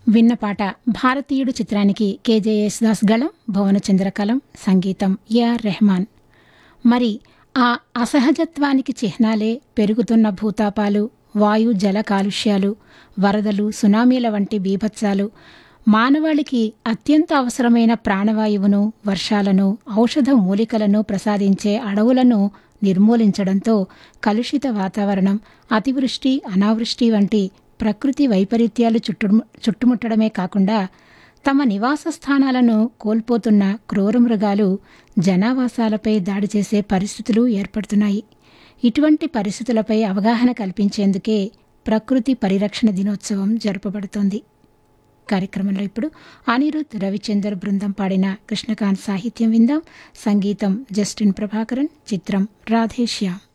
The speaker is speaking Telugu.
విన్న పాట భారతీయుడు చిత్రానికి కేజేఎస్ దాస్ గళం భువనచంద్ర కలం సంగీతం ఏఆర్ రెహమాన్ మరి ఆ అసహజత్వానికి చిహ్నాలే పెరుగుతున్న భూతాపాలు వాయు జల కాలుష్యాలు వరదలు సునామీల వంటి బీభత్సాలు మానవాళికి అత్యంత అవసరమైన ప్రాణవాయువును వర్షాలను ఔషధ మూలికలను ప్రసాదించే అడవులను నిర్మూలించడంతో కలుషిత వాతావరణం అతివృష్టి అనావృష్టి వంటి ప్రకృతి వైపరీత్యాలు చుట్టు చుట్టుముట్టడమే కాకుండా తమ నివాస స్థానాలను కోల్పోతున్న క్రూరమృగాలు జనావాసాలపై దాడి చేసే పరిస్థితులు ఏర్పడుతున్నాయి ఇటువంటి పరిస్థితులపై అవగాహన కల్పించేందుకే ప్రకృతి పరిరక్షణ దినోత్సవం జరుపబడుతోంది కార్యక్రమంలో ఇప్పుడు అనిరుద్ రవిచందర్ బృందం పాడిన కృష్ణకాంత్ సాహిత్యం విందాం సంగీతం జస్టిన్ ప్రభాకరన్ చిత్రం రాధేశ్యామ్